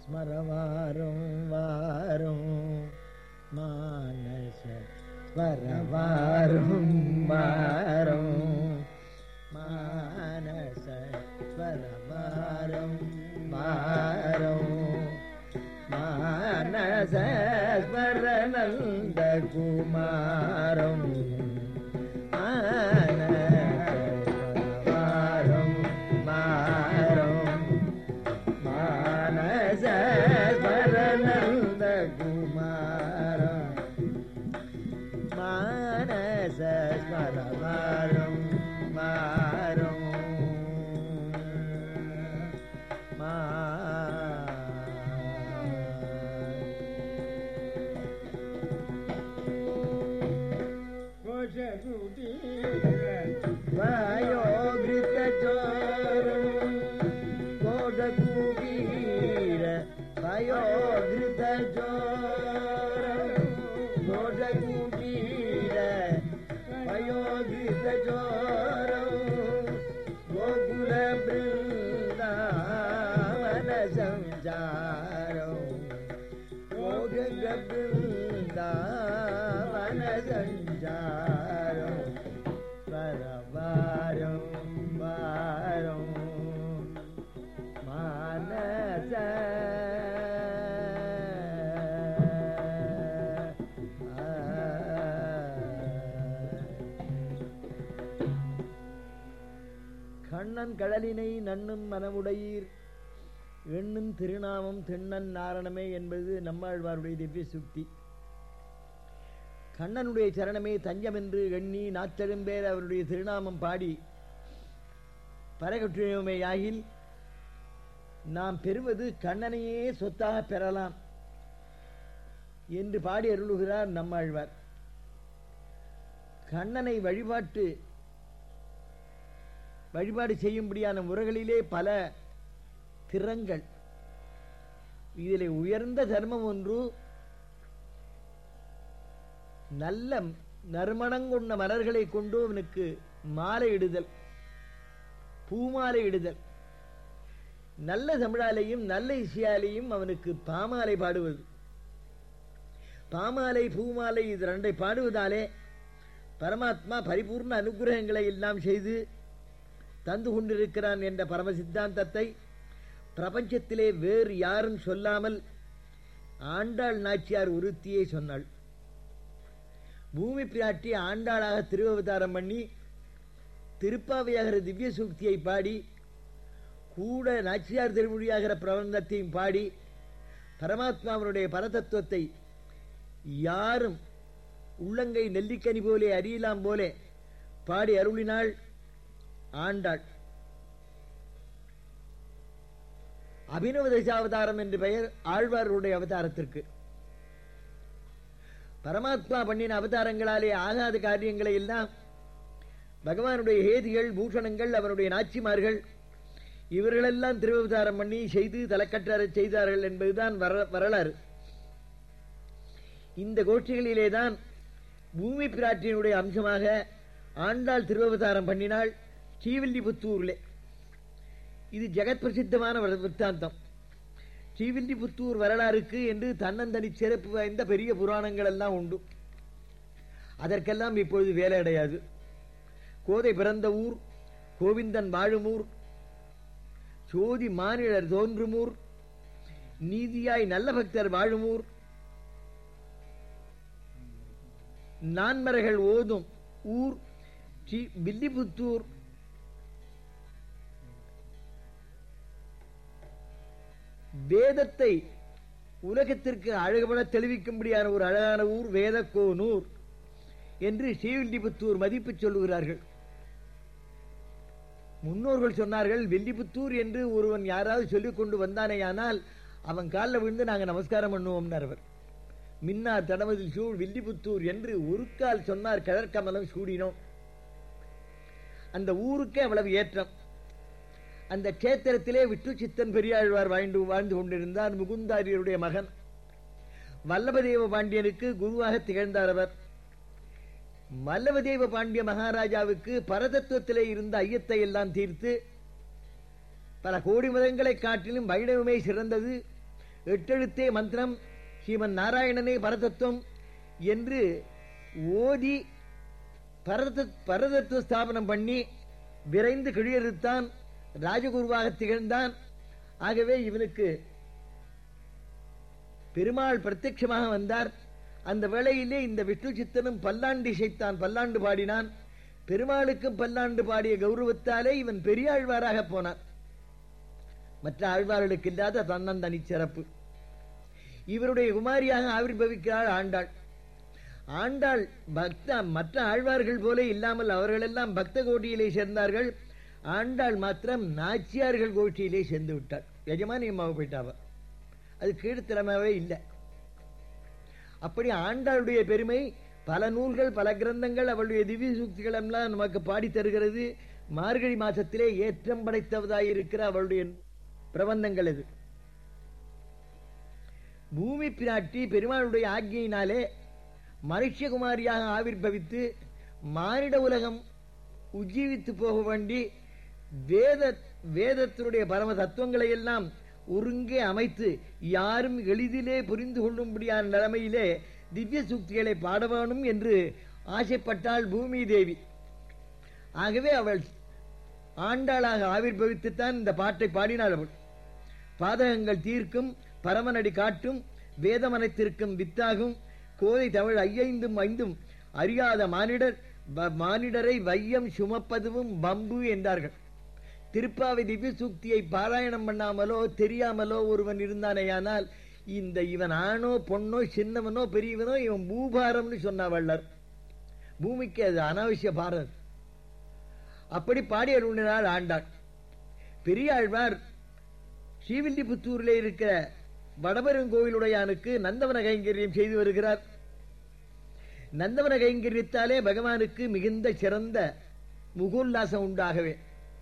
ஸ்மரவாரும் வாரும் மானச ஸ்வரவாரும் வாரும் மானச ஸ்வரவாரும் வாரும் மானச ஸ்மரணந்த குமாரம் மானசம் மாரம் மானச ஸ்மரணந்த குமாரம் மானச ஸ்மரவாரம் மாரம் மா வயோகிருத்தோரம் கோடகுவீர வயோகிருத்தோரம் கோடகுவீர வயோகிருத்தோரம் கோகுல பிருந்தாவன சஞ்சாரம் கோகுல பிருந்தாவன சஞ்சாரம் வரவாரம் வாரம் மானச கண்ணன் கடலினை நண்ணும் மனமுடையீர் எண்ணும் திருநாமம் தென்னன் நாரணமே என்பது நம்மாழ்வாருடைய திவ்ய சுக்தி கண்ணனுடைய சரணமே தஞ்சம் என்று எண்ணி நாத்தெழும்பேர் அவருடைய திருநாமம் பாடி பரகற்றுமையாகில் நாம் பெறுவது கண்ணனையே சொத்தாக பெறலாம் என்று பாடி அருளுகிறார் நம்மாழ்வார் கண்ணனை வழிபாட்டு வழிபாடு செய்யும்படியான முறைகளிலே பல திறங்கள் இதிலே உயர்ந்த தர்மம் ஒன்று நல்ல நறுமணங்கொண்ட மலர்களை கொண்டு அவனுக்கு மாலை இடுதல் பூமாலை இடுதல் நல்ல தமிழாலையும் நல்ல இசையாலையும் அவனுக்கு பாமாலை பாடுவது பாமாலை பூமாலை இது ரெண்டை பாடுவதாலே பரமாத்மா பரிபூர்ண அனுகிரகங்களை எல்லாம் செய்து தந்து கொண்டிருக்கிறான் என்ற பரம சித்தாந்தத்தை பிரபஞ்சத்திலே வேறு யாரும் சொல்லாமல் ஆண்டாள் நாச்சியார் ஒருத்தியை சொன்னாள் பூமி பிராட்டி ஆண்டாளாக திருவவதாரம் பண்ணி திருப்பாவையாகிற திவ்ய சூக்தியை பாடி கூட நாச்சியார் திருமொழியாகிற பிரபந்தத்தையும் பாடி பரமாத்மாவனுடைய பரதத்துவத்தை யாரும் உள்ளங்கை நெல்லிக்கனி போலே அறியலாம் போலே பாடி அருளினாள் ஆண்டாள் அபினவ தசாவதாரம் என்று பெயர் ஆழ்வார்களுடைய அவதாரத்திற்கு பரமாத்மா பண்ணின அவதாரங்களாலே ஆகாத காரியங்களை எல்லாம் பகவானுடைய ஹேதிகள் பூஷணங்கள் அவனுடைய நாச்சிமார்கள் இவர்களெல்லாம் திருவவதாரம் பண்ணி செய்து தலைக்கட்டற செய்தார்கள் என்பதுதான் வர- வரலாறு இந்த கோஷ்டிகளிலேதான் பூமி பிராட்டியினுடைய அம்சமாக ஆண்டாள் திருவவதாரம் பண்ணினாள் ஸ்ரீவில்லிபுத்தூரிலே இது ஜெகத் பிரசித்தமான வர- விற்த்தாந்தம் ஸ்ரீவில்லிபுத்தூர் வரலாறுக்கு என்று தன்னந்தனி சிறப்பு வாய்ந்த பெரிய புராணங்கள் எல்லாம் உண்டு அதற்கெல்லாம் இப்பொழுது வேலை கிடையாது கோதை பிறந்த ஊர் கோவிந்தன் வாழும் ஊர் சோதி மானிடர் தோன்றும் ஊர் நீதியாய் நல்ல பக்தர் வாழும் ஊர் நான்மறைகள் ஓதும் ஊர் ஸ்ரீ வில்லிபுத்தூர் வேதத்தை உலகத்திற்கு அழகுபட தெளிவிக்கும்படியான ஒரு அழகான ஊர் வேதக்கோனூர் என்று ஸ்ரீவில்லிபுத்தூர் மதிப்பு சொல்லுகிறார்கள் முன்னோர்கள் சொன்னார்கள் வில்லிபுத்தூர் என்று ஒருவன் யாராவது சொல்லிக் கொண்டு வந்தானேயானால் அவன் காலில் விழுந்து நாங்கள் நமஸ்காரம் பண்ணுவோம்னார் அவர் மின்னார் தடமதில் சூழ் வில்லிபுத்தூர் என்று ஒரு கால் சொன்னார் கழற்கமலம் சூடினோம் அந்த ஊருக்கே அவ்வளவு ஏற்றம் அந்த கேத்திரத்திலே விட்டு சித்தன் பெரியாழ்வார் வாழ்ந்து வாழ்ந்து கொண்டிருந்தார் முகுந்தாரியருடைய மகன் வல்லபதேவ பாண்டியனுக்கு குருவாக திகழ்ந்தார் அவர் வல்லபதேவ பாண்டிய மகாராஜாவுக்கு பரதத்துவத்திலே இருந்த ஐயத்தை எல்லாம் தீர்த்து பல கோடி மதங்களை காட்டிலும் வைணவமே சிறந்தது எட்டெழுத்தே மந்திரம் ஸ்ரீமன் நாராயணனே பரதத்துவம் என்று ஓதி பரத பரதத்துவ ஸ்தாபனம் பண்ணி விரைந்து கிழியறுத்தான் ராஜகுருவாக திகழ்ந்தான் ஆகவே இவனுக்கு பெருமாள் பிரத்யட்சமாக வந்தார் அந்த வேளையிலே இந்த விஷ்ணு சித்தனும் பல்லாண்டு இசைத்தான் பல்லாண்டு பாடினான் பெருமாளுக்கும் பல்லாண்டு பாடிய கௌரவத்தாலே இவன் பெரியாழ்வாராக போனான் மற்ற ஆழ்வார்களுக்கு இல்லாத தன்னந்தனி சிறப்பு இவருடைய குமாரியாக ஆவிர்பவிக்கிறாள் ஆண்டாள் ஆண்டாள் பக்த மற்ற ஆழ்வார்கள் போல இல்லாமல் அவர்களெல்லாம் பக்த கோட்டியிலே சேர்ந்தார்கள் ஆண்டாள் மாத்திரம் நாச்சியார்கள் கோஷ்டியிலே சேர்ந்து விட்டாள் எஜமானி அம்மாவை போயிட்டாவ அது கீழ்த்திறமாவே இல்லை அப்படி ஆண்டாளுடைய பெருமை பல நூல்கள் பல கிரந்தங்கள் அவளுடைய திவ்ய சூக்திகள் எல்லாம் நமக்கு பாடி தருகிறது மார்கழி மாசத்திலே ஏற்றம் படைத்தவதாயிருக்கிற அவளுடைய பிரபந்தங்கள் இது பூமி பிராட்டி பெருமாளுடைய ஆக்ஞையினாலே மனுஷகுமாரியாக ஆவிர்பவித்து மானிட உலகம் உஜ்ஜீவித்து போக வேண்டி வேத வேதத்தினுடைய பரம தத்துவங்களை எல்லாம் ஒருங்கே அமைத்து யாரும் எளிதிலே புரிந்து கொள்ளும்படியான நிலைமையிலே திவ்ய சூக்திகளை பாட வேணும் என்று ஆசைப்பட்டாள் பூமி தேவி ஆகவே அவள் ஆண்டாளாக ஆவிர்பவித்துத்தான் இந்த பாட்டை பாடினாள் அவள் பாதகங்கள் தீர்க்கும் பரமனடி காட்டும் வேதமனத்திற்கும் வித்தாகும் கோதை தமிழ் ஐயைந்தும் ஐந்தும் அறியாத மானிடர் வ- மானிடரை வையம் சுமப்பதுவும் பம்பு என்றார்கள் திருப்பாவை திவ்ய சூக்தியை பாராயணம் பண்ணாமலோ தெரியாமலோ ஒருவன் இருந்தானேயானால் இந்த இவன் ஆணோ பொண்ணோ சின்னவனோ பெரியவனோ இவன் பூபாரம்னு சொன்னா வள்ளர் பூமிக்கு அது அனாவசிய பாரம் அப்படி பாடி அருளினாள் ஆண்டாள் பெரியாழ்வார் ஸ்ரீவில்லிபுத்தூரில் இருக்கிற வடபெருங்கோவிலுடையானுக்கு நந்தவன கைங்கரியம் செய்து வருகிறார் நந்தவன கைங்கரியத்தாலே பகவானுக்கு மிகுந்த சிறந்த முகோல்லாசம் உண்டாகவே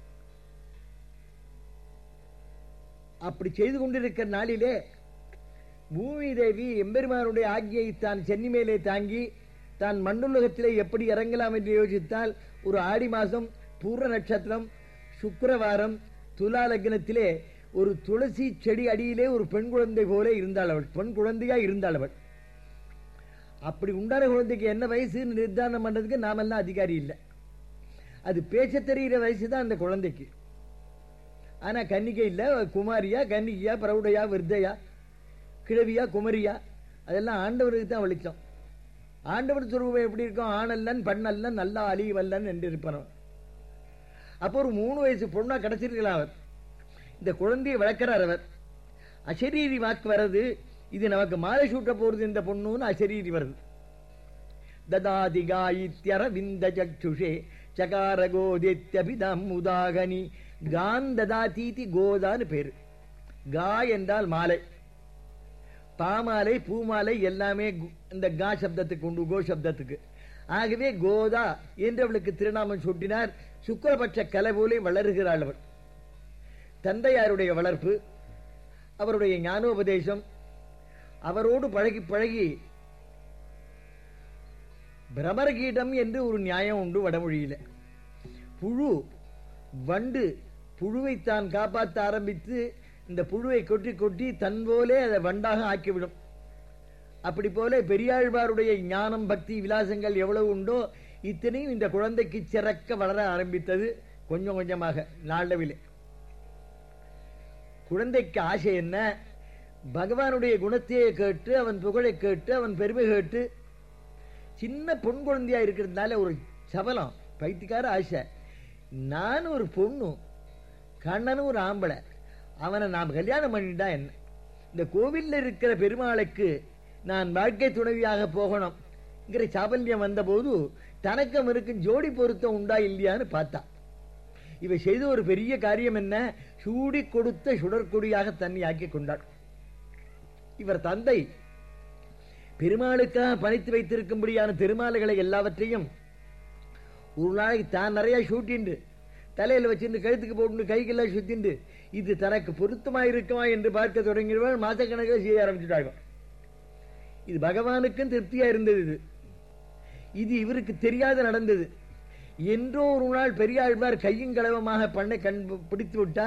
அப்படி செய்து கொண்டிருக்கிற நாளிலே பூமி தேவி எம்பெருமானுடைய ஆக்கியை தான் சென்னி மேலே தாங்கி தான் மண்ணுலகத்திலே எப்படி இறங்கலாம் என்று யோசித்தால் ஒரு ஆடி மாதம் பூர்ண நட்சத்திரம் சுக்கிரவாரம் துலா லக்னத்திலே ஒரு துளசி செடி அடியிலே ஒரு பெண் குழந்தை போல இருந்தாள் அவள் பெண் குழந்தையா இருந்தாள் அவள் அப்படி உண்டான குழந்தைக்கு என்ன வயசுன்னு நிர்தாரணம் பண்றதுக்கு நாமெல்லாம் அதிகாரி இல்லை அது பேச தெரிகிற வயசு தான் அந்த குழந்தைக்கு ஆனா கன்னிகை இல்ல குமாரியா கன்னிகையா பிரௌடையா விருத்தையா கிழவியா குமரியா அதெல்லாம் ஆண்டவருக்கு தான் வெளிச்சம் ஆண்டவர் சுரூபம் எப்படி இருக்கும் ஆணல்லன் பெண்ணல்லன் நல்லா அழிவல்லன் என்று இருப்பவன் அப்போ ஒரு மூணு வயசு பொண்ணா கிடைச்சிருக்கலாம் அவர் இந்த குழந்தையை வளர்க்கிறார் அவர் அசரீரி வாக்கு வர்றது இது நமக்கு மாலை சூட்ட போறது இந்த பொண்ணுன்னு அசரீரி வருது ததாதி காயித்யரவிந்த சக்ஷுஷே சகார கோதித்யபிதம் உதாகனி கான் ததாதீதி கோதான்னு பேரு கா என்றால் மாலை பாமாலை பூமாலை எல்லாமே கு- இந்த கா சப்தத்துக்கு உண்டு கோ சப்தத்துக்கு ஆகவே கோதா என்று அவளுக்கு திருநாமம் சூட்டினார் சுக்கரபட்ச கலை போலே வளருகிறாள் அவள் தந்தையாருடைய வளர்ப்பு அவருடைய ஞானோபதேசம் அவரோடு பழகி பழகி பிரமரகீடம் என்று ஒரு நியாயம் உண்டு வடமொழியில புழு வண்டு புழுவை தான் காப்பாற்ற ஆரம்பித்து இந்த புழுவை கொட்டி கொட்டி தன் போலே அதை வண்டாக ஆக்கிவிடும் அப்படி போல பெரியாழ்வாருடைய ஞானம் பக்தி விலாசங்கள் எவ்வளவு உண்டோ இத்தனையும் இந்த குழந்தைக்கு சிறக்க வளர ஆரம்பித்தது கொஞ்சம் கொஞ்சமாக நாளவிலே குழந்தைக்கு ஆசை என்ன பகவானுடைய குணத்தையே கேட்டு அவன் புகழை கேட்டு அவன் பெருமை கேட்டு சின்ன பொன் குழந்தையா இருக்கிறதுனால ஒரு சபலம் பைத்தியக்கார ஆசை நான் ஒரு பொண்ணு கண்ணனும் ஒரு ஆம்பளை அவனை நாம் கல்யாணம் பண்ணிட்டா என்ன இந்த கோவில்ல இருக்கிற பெருமாளுக்கு நான் வாழ்க்கை துணைவியாக போகணும்ங்கிற சாபல்யம் வந்தபோது தனக்கும் இருக்கும் ஜோடி பொருத்தம் உண்டா இல்லையான்னு பார்த்தா இவை செய்த ஒரு பெரிய காரியம் என்ன சூடி கொடுத்த சுடற்கொடியாக தன்னை ஆக்கிக் கொண்டாள் இவர் தந்தை பெருமாளுக்காக பணித்து வைத்திருக்கும்படியான திருமாலைகளை எல்லாவற்றையும் ஒரு நாளைக்கு தான் நிறைய ஷூட்டிண்டு தலையில் வச்சிருந்து கழுத்துக்கு போட்டு கைக்கெல்லாம் சுத்திண்டு இது தனக்கு பொருத்தமா இருக்குமா என்று பார்க்க தொடங்கிடுவாள் மாசக்கணக்கில் செய்ய ஆரம்பிச்சுட்டாங்க இது பகவானுக்கும் திருப்தியா இருந்தது இது இது இவருக்கு தெரியாத நடந்தது என்றோ ஒரு நாள் பெரியாழ்வார் கையும் களவமாக பண்ணை கண் பிடித்து விட்டார்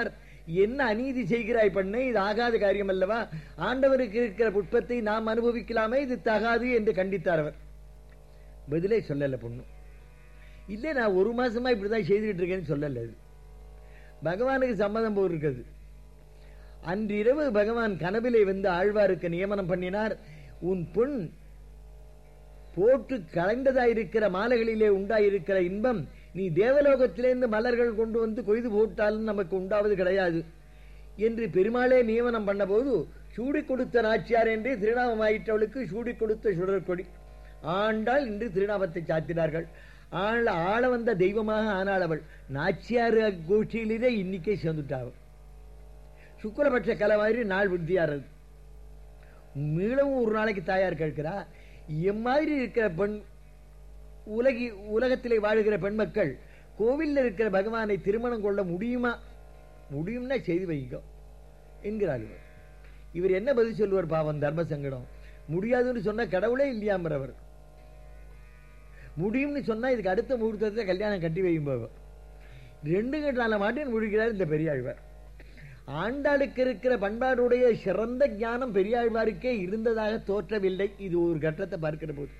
என்ன அநீதி செய்கிறாய் பண்ண இது ஆகாத காரியம் அல்லவா ஆண்டவருக்கு இருக்கிற புட்பத்தை நாம் அனுபவிக்கலாமே இது தகாது என்று கண்டித்தார் அவர் பதிலே சொல்லல பொண்ணு இல்ல நான் ஒரு மாசமா இப்படிதான் செய்துகிட்டு இருக்கேன்னு சொல்லல அது பகவானுக்கு சம்மதம் போயிருக்கிறது அன்றிரவு பகவான் கனவிலே வந்து ஆழ்வாருக்கு நியமனம் பண்ணினார் உன் பொன் போட்டு கலைந்ததாயிருக்கிற மாலைகளிலே உண்டாயிருக்கிற இன்பம் நீ தேவலோகத்திலிருந்து மலர்கள் கொண்டு வந்து கொய்து போட்டாலும் நமக்கு உண்டாவது கிடையாது என்று பெருமாளே நியமனம் பண்ணபோது சூடி கொடுத்த நாச்சியார் என்று திருநாமமாயிற்றவளுக்கு சூடி கொடுத்த சுடற்கொடி ஆண்டாள் இன்று திருநாமத்தை சாத்தினார்கள் ஆள் ஆள வந்த தெய்வமாக ஆனாள் அவள் நாச்சியார் கோஷ்டியிலே இன்னைக்கே சேர்ந்துட்டாள் சுக்கரபட்ச கலை மாதிரி நாள் விருத்தியாறது மீளவும் ஒரு நாளைக்கு தாயார் கேட்கிறா எம்மாதிரி இருக்கிற பெண் உலகி உலகத்திலே வாழுகிற பெண் மக்கள் கோவில்ல இருக்கிற பகவானை திருமணம் கொள்ள முடியுமா முடியும்னா செய்து வைங்க என்கிறார் இவர் இவர் என்ன பதில் சொல்லுவார் பாவம் தர்ம சங்கடம் முடியாதுன்னு சொன்னா கடவுளே இல்லையாம்பர் முடியும்னு சொன்னா இதுக்கு அடுத்த முகூர்த்தத்தை கல்யாணம் கட்டி வையும் போவர் ரெண்டு கட்டால மாட்டேன் முடிக்கிறார் இந்த பெரியாழ்வார் ஆண்டாளுக்கு இருக்கிற பண்பாடுடைய சிறந்த ஞானம் பெரியாழ்வாருக்கே இருந்ததாக தோற்றவில்லை இது ஒரு கட்டத்தை பார்க்கிற போது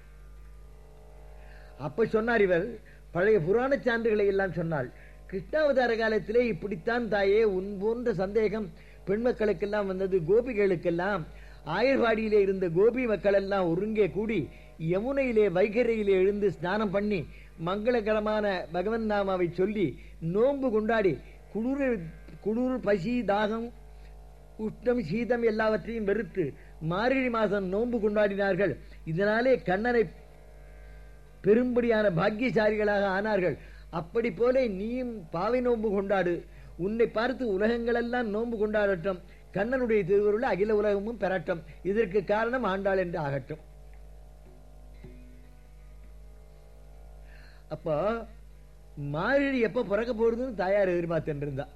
அப்ப சொன்னார் இவர் பழைய புராண சான்றுகளை எல்லாம் சொன்னாள் கிருஷ்ணாவதார காலத்திலே இப்படித்தான் தாயே உன் போன்ற சந்தேகம் பெண் மக்களுக்கெல்லாம் வந்தது கோபிகளுக்கெல்லாம் ஆயர்வாடியிலே இருந்த கோபி மக்கள் எல்லாம் ஒருங்கே கூடி யமுனையிலே வைகரையிலே எழுந்து ஸ்நானம் பண்ணி மங்களகரமான பகவன் நாமாவை சொல்லி நோன்பு கொண்டாடி குளிர் குளிர் பசி தாகம் உஷ்ணம் சீதம் எல்லாவற்றையும் வெறுத்து மார்கழி மாதம் நோன்பு கொண்டாடினார்கள் இதனாலே கண்ணனை பெரும்படியான பாக்கியசாலிகளாக ஆனார்கள் அப்படி போல நீயும் பாவை நோன்பு கொண்டாடு உன்னை பார்த்து உலகங்களெல்லாம் நோன்பு கொண்டாடட்டும் கண்ணனுடைய திருவருள் அகில உலகமும் பெறட்டும் இதற்கு காரணம் ஆண்டாள் என்று ஆகட்டும் அப்போ மார்கழி எப்ப பிறக்க போறதுன்னு தாயார் எதிர்பார்த்துட்டு இருந்தா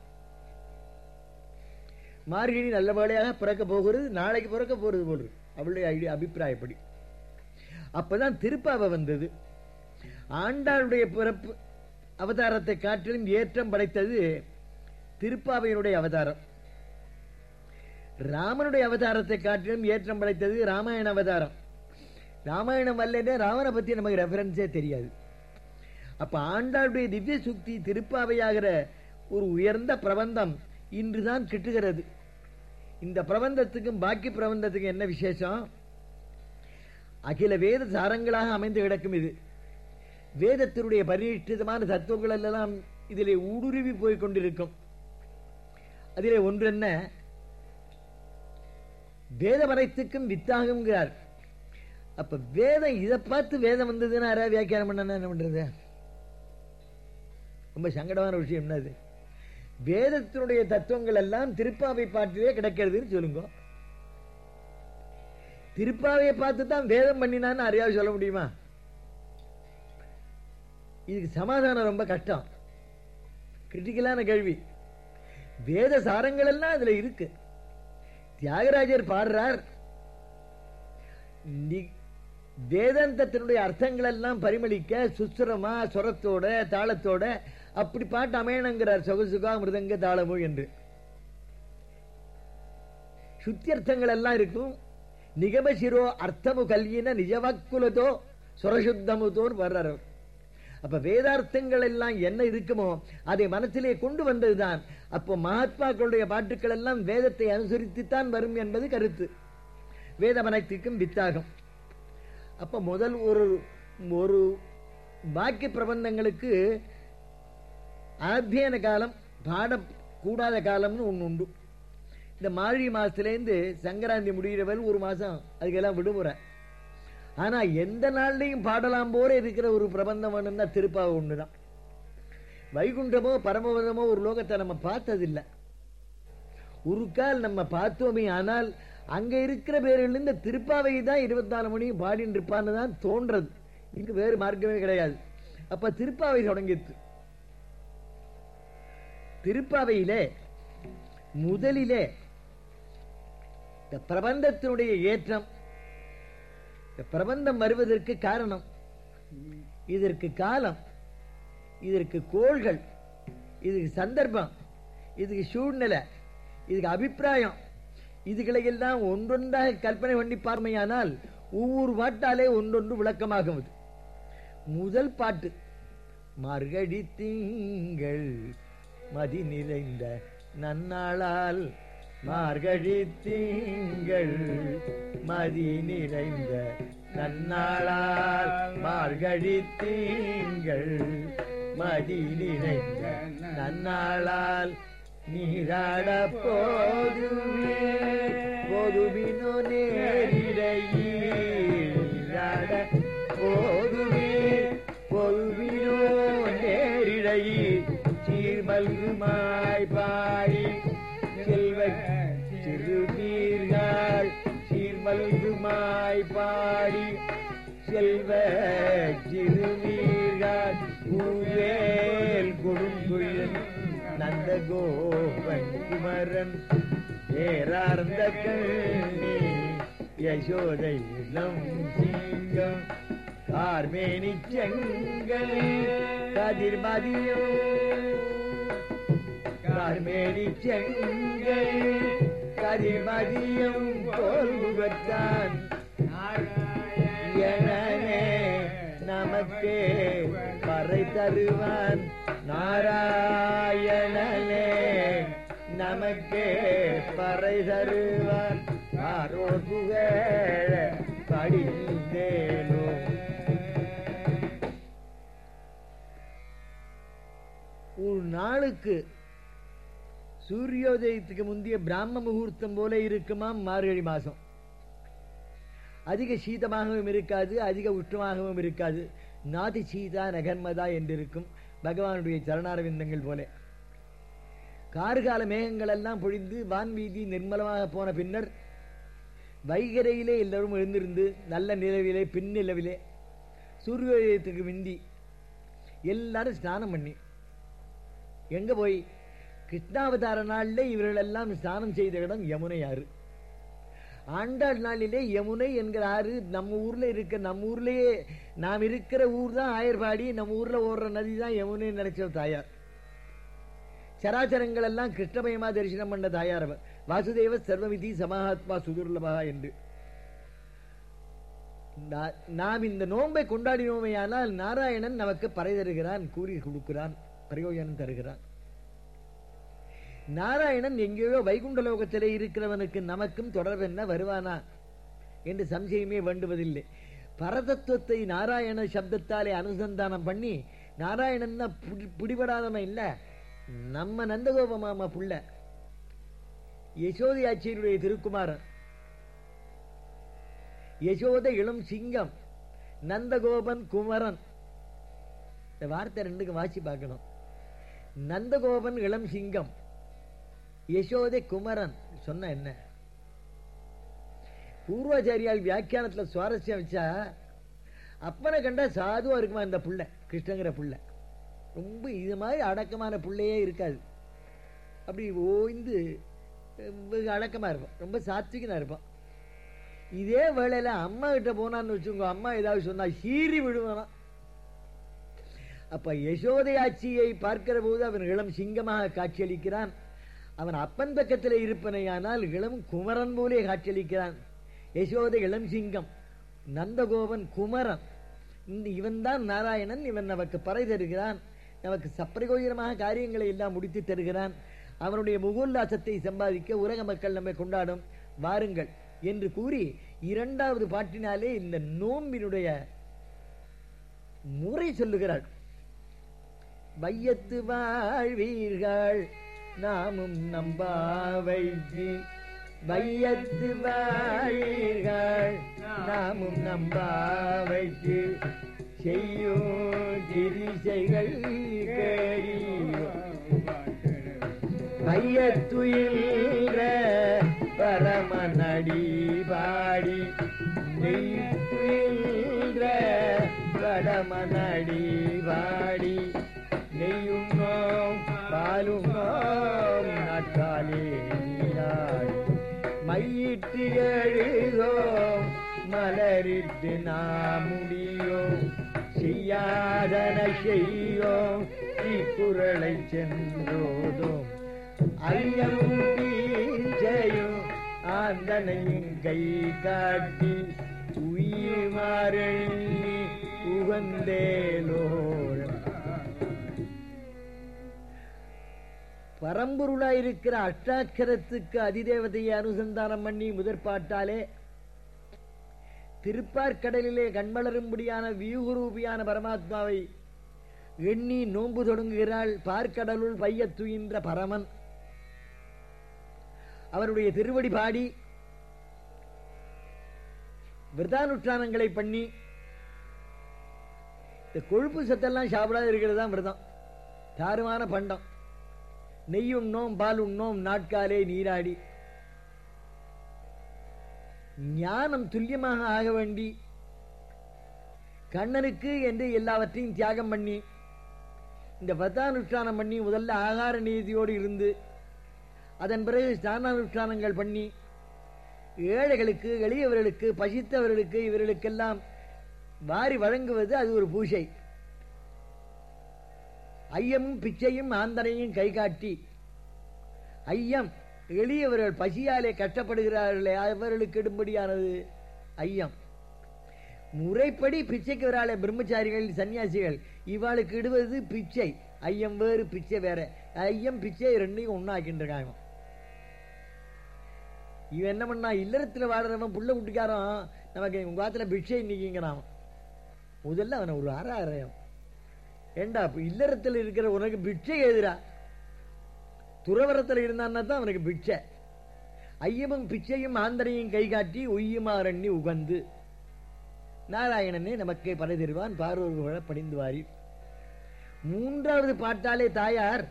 மார்கழி நல்ல வேளையாக பிறக்க போகிறது நாளைக்கு பிறக்க போறது போல் அவளுடைய ஐடியா அபிப்பிராயப்படி அப்பதான் திருப்பாவை வந்தது ஆண்டாளுடைய பிறப்பு அவதாரத்தை காட்டிலும் ஏற்றம் படைத்தது திருப்பாவையினுடைய அவதாரம் ராமனுடைய அவதாரத்தை காட்டிலும் ஏற்றம் படைத்தது ராமாயண அவதாரம் ராமாயணம் அல்லனே ராமனை பத்தி நமக்கு ரெஃபரன்ஸே தெரியாது அப்ப ஆண்டாளுடைய திவ்ய சுக்தி திருப்பாவையாகிற ஒரு உயர்ந்த பிரபந்தம் இன்றுதான் கிட்டுகிறது இந்த பிரபந்தத்துக்கும் பாக்கி பிரபந்தத்துக்கும் என்ன விசேஷம் அகில வேத சாரங்களாக அமைந்து கிடக்கும் இது வேதத்தினுடைய பரிஷ்டிதமான தத்துவங்கள் எல்லாம் இதிலே ஊடுருவி போய் கொண்டிருக்கும் அதிலே ஒன்று என்ன வேத மறைத்துக்கும் வித்தாகுங்கிறார் அப்ப வேதம் இதை பார்த்து வேதம் வந்ததுன்னா யாராவது வியாக்கியானம் பண்ணா என்ன பண்றது ரொம்ப சங்கடமான விஷயம் என்னது வேதத்தினுடைய தத்துவங்கள் எல்லாம் திருப்பாவை பாட்டிலே கிடக்கிறதுன்னு சொல்லுங்க திருப்பாவையை பார்த்து தான் வேதம் பண்ணினான்னு அறியாவது சொல்ல முடியுமா இதுக்கு சமாதானம் ரொம்ப கஷ்டம் கிரிட்டிக்கலான கேள்வி வேத சாரங்கள் எல்லாம் அதுல இருக்கு தியாகராஜர் பாடுறார் நி- வேதாந்தத்தினுடைய அர்த்தங்கள் எல்லாம் பரிமளிக்க சுஸ்வரமா சுரத்தோட தாளத்தோட அப்படி பாட்டு அமையணுங்கிறார் சொகசுகா மிருதங்க தாளமு என்று சுத்தியர்த்தங்கள் எல்லாம் இருக்கும் நிகமசிரோ அர்த்தமு கல்யின நிஜவாக்குலதோ சுரசுத்தமுதோன்னு வர்றார் அவர். அப்ப வேதார்த்தங்கள் எல்லாம் என்ன இருக்குமோ அதை மனசிலே கொண்டு வந்ததுதான் அப்போ மகாத்மாக்களுடைய பாட்டுக்கள் எல்லாம் வேதத்தை அனுசரித்துத்தான் வரும் என்பது கருத்து வேதமனத்திற்கும் வித்தாகும் அப்ப முதல் ஒரு ஒரு பாக்கிய பிரபந்தங்களுக்கு அத்தியன காலம் பாடக்கூடாத காலம்னு ஒன்று உண்டு இந்த மார்கழி மாசத்துலேருந்து சங்கராந்தி முடிகிறவரை ஒரு மாசம் அதுக்கெல்லாம் விடுமுறை ஆனா எந்த நாள்லையும் பாடலாம் போல இருக்கிற ஒரு பிரபந்தம் வேணும்னா திருப்பாவை ஒண்ணுதான் வைகுண்டமோ பரமபதமோ ஒரு லோகத்தை நம்ம பார்த்ததில்லை ஒரு கால் நம்ம பார்த்தோமே ஆனால் அங்க இருக்கிற பேர்கள் இந்த திருப்பாவை தான் இருபத்தி நாலு மணியும் பாடின்னு இருப்பான்னு தான் தோன்றது இங்கு வேறு மார்க்கமே கிடையாது அப்ப திருப்பாவை தொடங்கித்து திருப்பாவையிலே முதலிலே இந்த பிரபந்தத்தினுடைய ஏற்றம் இந்த பிரபந்தம் வருவதற்கு காரணம் இதற்கு காலம் இதற்கு கோள்கள் இதுக்கு சந்தர்ப்பம் இதுக்கு சூழ்நிலை இதுக்கு அபிப்பிராயம் இதுகளை எல்லாம் ஒன்றொன்றாக கற்பனை பண்ணி பார்மையானால் ஒவ்வொரு பாட்டாலே ஒன்றொன்று விளக்கமாகும் அது முதல் பாட்டு மார்கழி திங்கள் மதி நிறைந்த நன்னாளால் மார்கழி திங்கள் மதி நிறைந்த நன்னாளால் மார்கழி திங்கள் மதி நிறைந்த நன்னாளால் நீராட போதுமே போதுமினோ நேரிடையில் நீராட போதுமே பொதுவினோ நேரிடையில் சீர்மல்குமாய் பாடி செல்வ சிறுநீர்கள் சீர்மல்குமாய் பாடி செல்வ சிறுநீர்கள் ஊவேல் கொடுங்குழல் நந்த கோபன் குமரன் ஏறார்ந்த கண்ணி யசோதை இளம் சிங்கம் கார்மேனி செங்கல் கதிர்மதியம் கார்மேனி செங்கல் கதிர்மதியம் போல்குவத்தான் எனனே நமக்கே பறை தருவான் நாராயணனே நமக்கே பறை தருவான் ஆரோர் புகழ படிந்தேனோ ஒரு நாளுக்கு சூரியோதயத்துக்கு முந்தைய பிராம முகூர்த்தம் போல இருக்குமாம் மார்கழி மாசம் அதிக சீதமாகவும் இருக்காது அதிக உஷ்ணமாகவும் இருக்காது நாதி சீதா நகன்மதா என்றிருக்கும் பகவானுடைய சரணாரவிந்தங்கள் போல கார்கால மேகங்கள் எல்லாம் பொழிந்து வான்வீதி நிர்மலமாக போன பின்னர் வைகரையிலே எல்லாரும் எழுந்திருந்து நல்ல நிலவிலே பின்னிலவிலே சூரியோதயத்துக்கு முந்தி எல்லாரும் ஸ்நானம் பண்ணி எங்க போய் கிருஷ்ணாவதார நாளிலே இவர்கள் எல்லாம் ஸ்நானம் செய்த இடம் யமுனை ஆறு ஆண்டாள் நாளிலே யமுனை என்கிற ஆறு நம்ம ஊர்ல இருக்க நம்ம ஊர்லயே நாம் இருக்கிற ஊர் தான் ஆயர்பாடி நம்ம ஊர்ல ஓடுற நதி தான் யமுனை நினைச்ச தாயார் சராச்சரங்கள் எல்லாம் கிருஷ்ணமயமா தரிசனம் பண்ண தாயார் அவர் வாசுதேவ சர்வமிதி சமாத்மா சுதுர்லபா என்று நா- நாம் இந்த நோன்பை கொண்டாடினோமையானால் நாராயணன் நமக்கு பறை தருகிறான் கூறி கொடுக்கிறான் பிரயோஜனம் தருகிறான் நாராயணன் எங்கேயோ வைகுண்ட லோகத்திலே இருக்கிறவனுக்கு நமக்கும் தொடர்பென்ன வருவானா என்று சம்சயமே வேண்டுவதில்லை பரதத்துவத்தை நாராயண சப்தத்தாலே அனுசந்தானம் பண்ணி நாராயணன் பிடிபடாதவன் இல்ல நம்ம நந்தகோப மாமா புள்ள யசோதை ஆட்சியருடைய திருக்குமாரன் யசோத இளம் சிங்கம் நந்தகோபன் குமரன் இந்த வார்த்தை ரெண்டுக்கும் வாசி பார்க்கணும் நந்தகோபன் இளம் சிங்கம் யசோதை குமரன் சொன்ன என்ன பூர்வாச்சாரியால் வியாக்கியானத்துல சுவாரஸ்யம் வச்சா அப்பனை கண்டா சாதுவா இருக்குமா இந்த புள்ள கிருஷ்ணங்கிற புள்ள ரொம்ப இது மாதிரி அடக்கமான புள்ளையே இருக்காது அப்படி ஓய்ந்து அஹ், வெகு அடக்கமா இருப்பான் ரொம்ப சாத்விகனா இருப்பான் இதே வேளையில அம்மா கிட்ட போனான்னு வச்சுக்கோ அம்மா ஏதாவது சொன்னா சீறி விடுவானா அப்ப யசோதையாட்சியை பார்க்கிற போது அவன் இளம் சிங்கமாக காட்சியளிக்கிறான் அவன் அப்பன் பக்கத்தில் இருப்பனையானால் இளம் குமரன் போலே காட்சியளிக்கிறான் யசோதை இளம் சிங்கம் நந்தகோபன் குமரன் இந்த இவன்தான் நாராயணன் இவன் நமக்கு பறை தருகிறான் நமக்கு சப்பரிகோயிரமாக காரியங்களை எல்லாம் முடித்து தருகிறான் அவனுடைய முகோல்லாசத்தை சம்பாதிக்க உலக மக்கள் நம்மை கொண்டாடும் வாருங்கள் என்று கூறி இரண்டாவது பாட்டினாலே இந்த நோம்பினுடைய முறை சொல்லுகிறாள் வையத்து வாழ்வீர்கள் நாமும் நம்பாவைக்கு வையத்து வாழ்வீர்கள் நாமும் நம்பாவைக்கு செய்யும் கிரிசைகள் கேடியோ கையத்துயில்ற பரமநடி பாடி நெய்யுயில்ற பரமநடி பாடி நெய்யும் நோம் பாலும் நோம் நாட்காலே நீராடி மையிட்டு எழுதோம் மலரிட்டு நாம் முடியோம் செய்யாதன செய்யோம் இக்குறளை சென்றோதோம் ஐயமும் பீஞ்சையும் ஆந்தனையும் கை காட்டி உயிமாறி உகந்தேலோர் பரம்பொருளாயிருக்கிற அஷ்டாட்சரத்துக்கு அதிதேவதையை அனுசந்தானம் பண்ணி முதற்பாட்டாலே திருப்பார்க்கடலிலே கண்மலரும்படியான வியூகுரூபியான பரமாத்மாவை எண்ணி நோன்பு தொடங்குகிறாள் பார்க்கடலுள் பையத் துயின்ற பரமன் அவருடைய திருவடி பாடி விரதானுஷ்டானங்களை பண்ணி இந்த கொழுப்பு சத்தெல்லாம் சாப்பிடாத இருக்கிறது தான் விரதம் தாறுமான பண்டம் நெய் உண்ணோம் பால் உண்ணோம் நாட்காலே நீராடி ஞானம் துல்லியமாக ஆக வேண்டி கண்ணனுக்கு என்று எல்லாவற்றையும் தியாகம் பண்ணி இந்த விரதானுஷ்டானம் பண்ணி முதல்ல ஆகார நீதியோடு இருந்து அதன் பிறகு ஸ்நானானுஷ்டானங்கள் பண்ணி ஏழைகளுக்கு எளியவர்களுக்கு பசித்தவர்களுக்கு இவர்களுக்கெல்லாம் வாரி வழங்குவது அது ஒரு பூஜை ஐயமும் பிச்சையும் ஆந்தனையும் கை காட்டி ஐயம் எளியவர்கள் பசியாலே கஷ்டப்படுகிறார்களே அவர்களுக்கு இடும்படியானது ஐயம் முறைப்படி பிச்சைக்கு வராளே பிரம்மச்சாரிகள் சன்னியாசிகள் இவாளுக்கு இடுவது பிச்சை ஐயம் வேறு பிச்சை வேற ஐயம் பிச்சை ரெண்டையும் ஒன்னாக்கின்றிருக்காங்க இவன் என்ன பண்ணா இல்லறத்துல வாடுறவன் புள்ள குட்டிக்காரன் நமக்கு உங்க காத்துல பிச்சை இன்னைக்குங்கிறான் முதல்ல அவனை ஒரு அற அறையம் ஏண்டா இப்ப இல்லறத்தில் இருக்கிற உனக்கு பிச்சை எதிரா துறவரத்தில் இருந்தான்னா தான் அவனுக்கு பிச்சை ஐயமும் பிச்சையும் ஆந்தரையும் கை காட்டி உய்யுமாறண்ணி உகந்து நாராயணனே நமக்கு பல தருவான் பார்வர்களை பணிந்து வாரி மூன்றாவது பாட்டாலே தாயார்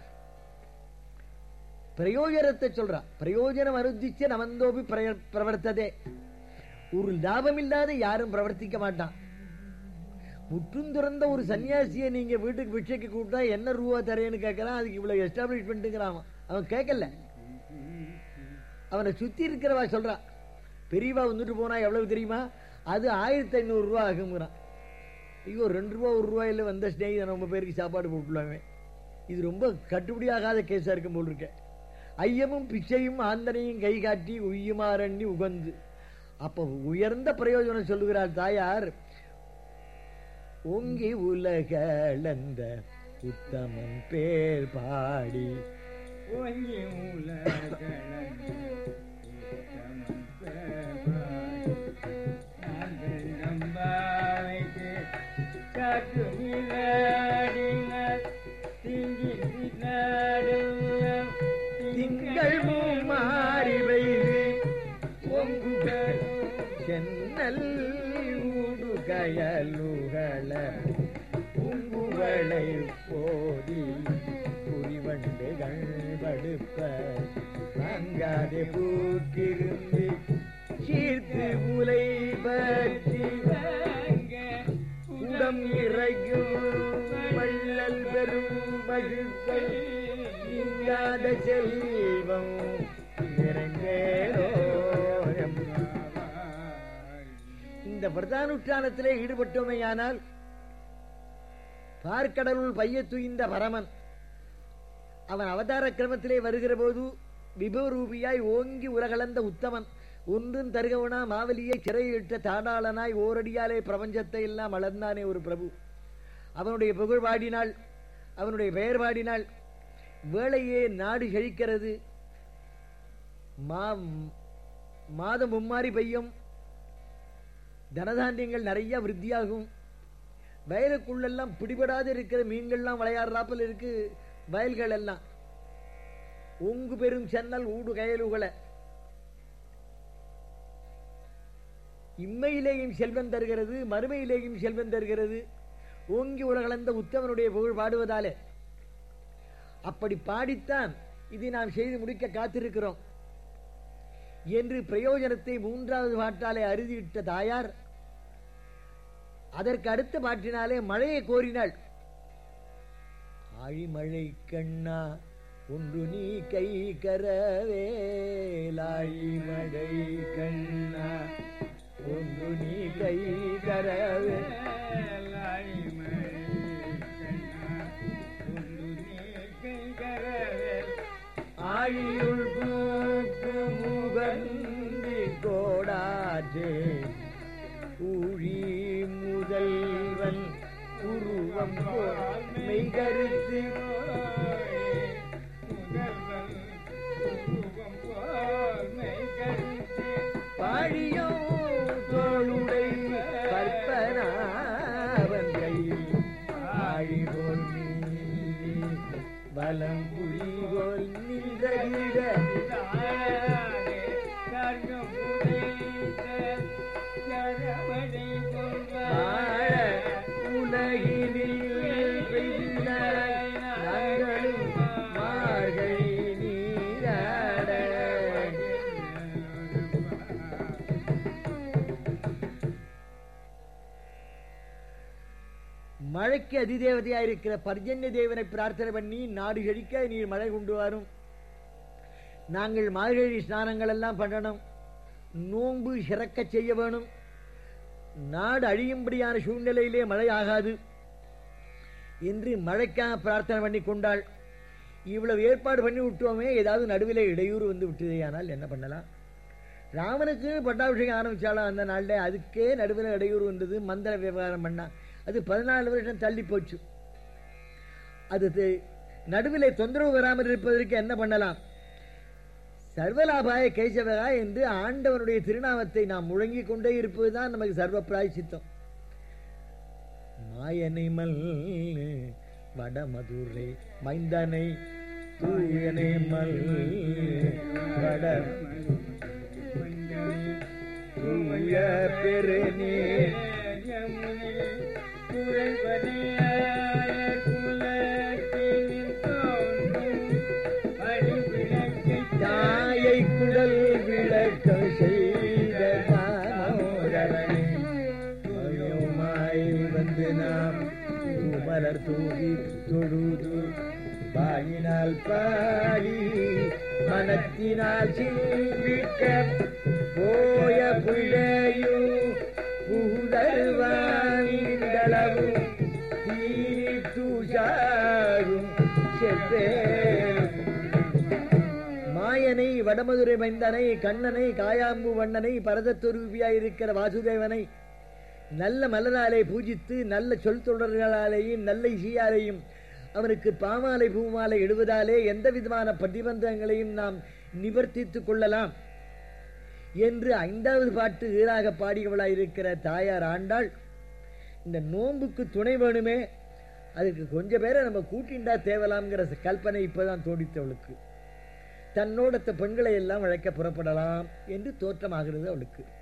பிரயோஜனத்தை சொல்றா பிரயோஜனம் அருத்திச்ச நமந்தோபி பிரய- பிரவர்த்ததே ஒரு லாபம் இல்லாத யாரும் பிரவர்த்திக்க மாட்டான் முற்றும் துறந்த ஒரு சன்னியாசியை நீங்க வீட்டுக்கு பிச்சைக்கு கூப்பிட்டா என்ன ரூபா தரேன்னு கேட்கறான் அதுக்கு இவ்வளவு எஸ்டாப்ளிஷ்மெண்ட்டுங்கிறான் அவன். அவன் கேட்கல அவனை சுத்தி இருக்கிறவா சொல்றா பெரியவா வந்துட்டு போனா எவ்வளவு தெரியுமா அது ஆயிரத்தி ஐநூறு ரூபா ஆகுங்கிறான் ஐயோ ரெண்டு ரூபா ஒரு ரூபாயில வந்த ஸ்நேகிதன் ரொம்ப பேருக்கு சாப்பாடு போட்டுலாமே இது ரொம்ப கட்டுப்படியாகாத கேஸா இருக்கும் போல் இருக்க ஐயமும் பிச்சையும் ஆந்தனையும் கை காட்டி உய்யுமாறண்ணி உகந்து அப்ப உயர்ந்த பிரயோஜனம் சொல்லுகிறார் தாயார் ஓங்கி உலகளந்த உத்தமன் பேர் பாடி ஓங்கி உலகளந்த உத்தமன் பெருமாள். நாங்கள் நம்பாவைக்கு காற்று நீராடினார் திங்கி நாடுவோம் திங்கள் மாறி பெய்து பொங்குக சென்னல் ஊடு கயலுகள பூங்குவளை போதி புரிவண்டுகள் படுப்ப அங்காதே பூத்திருந்து சீர்த்து உலை பற்றி உடம் இறைக்கும் வள்ளல் பெரும் மகிழ்ச்சி இங்காத செல்வம் நிறைந்தேரோரம் இந்த பிரதானுஷ்டானத்திலே ஈடுபட்டோமேயானால் பார்க்கடலுள் பைய துயிந்த பரமன் அவன் அவதார கிரமத்திலே வருகிற போது விபவரூபியாய் ஓங்கி உலகளந்த உத்தமன் ஒன்றும் தருகவனா மாவலியை சிறையிட்ட தாடாளனாய் ஓரடியாலே பிரபஞ்சத்தை எல்லாம் அளந்தானே ஒரு பிரபு அவனுடைய புகழ் பாடினாள் அவனுடைய பெயர் பாடினாள் வேளையே நாடு செழிக்கிறது மா மாதம் மும்மாரி பெய்யும் தனதானியங்கள் நிறைய விருத்தியாகும் வயலுக்குள்ளெல்லாம் பிடிபடாது இருக்கிற மீன்கள்லாம் விளையாடுறாப்பல் இருக்கு வயல்கள் எல்லாம் உங்கு பெரும் சென்னல் ஊடு கயலுகளை இம்மையிலேயும் செல்வம் தருகிறது மறுமையிலேயும் செல்வம் தருகிறது ஓங்கி உலகளந்த உத்தமனுடைய புகழ் பாடுவதாலே அப்படி பாடித்தான் இதை நாம் செய்து முடிக்க காத்திருக்கிறோம் என்று பிரயோஜனத்தை மூன்றாவது பாட்டாலே அறுதியிட்ட தாயார் அதற்கு அடுத்த பாட்டினாலே மழையை கோரினாள் ஆழிமழை கண்ணா ஒன்று நீ கை கரவேலாழிமழை கண்ணா ஒன்று நீ கை கரவே ஆழியுள் பூக்கு முகந்தி கோடாற்றே ஊழி முதல்வன் உருவம் போல் மெய்கருத்து பாழியோ தோளுடை கற்பனாவன் கையில் ஆழி போல் நீ வலம் புலி போல் நின்றகிட வாழ உலகினில் பெய்தாய் நாங்களும் மார்கழி நீராட மழைக்கு அதிதேவதையா இருக்கிற பர்ஜன்ய தேவனை பிரார்த்தனை பண்ணி நாடு செழிக்க நீர் மழை கொண்டு வரும் நாங்கள் மார்கழி ஸ்நானங்கள் எல்லாம் பண்ணணும் நோன்பு சிறக்க செய்ய வேணும் நாடு அழியும்படியான சூழ்நிலையிலே மழை ஆகாது என்று மழைக்காக பிரார்த்தனை பண்ணி கொண்டாள் இவ்வளவு ஏற்பாடு பண்ணி விட்டோமே ஏதாவது நடுவிலே இடையூறு வந்து விட்டதேயானால் என்ன பண்ணலாம் ராமனுக்கு பட்டாபிஷேகம் ஆரம்பிச்சாலும் அந்த நாளில் அதுக்கே நடுவில் இடையூறு வந்தது மந்திர விவகாரம் பண்ணா அது பதினாலு வருஷம் தள்ளி போச்சு அது தி- நடுவிலே தொந்தரவு வராமல் இருப்பதற்கு என்ன பண்ணலாம் சர்வலாபாய கேசவகா என்று ஆண்டவனுடைய திருநாமத்தை நாம் முழங்கிக் கொண்டே இருப்பதுதான் நமக்கு சர்வ பிராய்ச்சித்தம் மாயனை மல் வடமதுரை மைந்தனை தூயனை மல் வட தூய பெருநீர் தாயை குடல் விளக்க செய்த தாமோதரனே மயோமாய் வந்து நாம் மலர் தூவி தொழுது பாயினால் பாடி மனத்தினால் சிந்திக்க போய பிழையும் பூதர்வானிகளவும் தீனி தூஷாரும் செவ்வேறும் மாயனை வடமதுரை மைந்தனை கண்ணனை காயாம்பு வண்ணனை பரதத்துருவியாயிருக்கிற வாசுதேவனை நல்ல மலராலே பூஜித்து நல்ல சொல் தொடர்களாலேயும் நல்ல இசையாலேயும் அவனுக்கு பாமாலை பூமாலை இடுவதாலே எந்த விதமான பிரதிபந்தங்களையும் நாம் நிவர்த்தித்துக் கொள்ளலாம் என்று ஐந்தாவது பாட்டு ஈராக பாடியவளாயிருக்கிற தாயார் ஆண்டாள் இந்த நோன்புக்கு துணை வேணுமே அதுக்கு கொஞ்சம் பேரை நம்ம கூட்டிண்டா தேவலாம்ங்கிற கல்பனை இப்பதான் தோடித்தவளுக்கு தன்னோட பெண்களை எல்லாம் அழைக்க புறப்படலாம் என்று தோற்றமாகிறது அவளுக்கு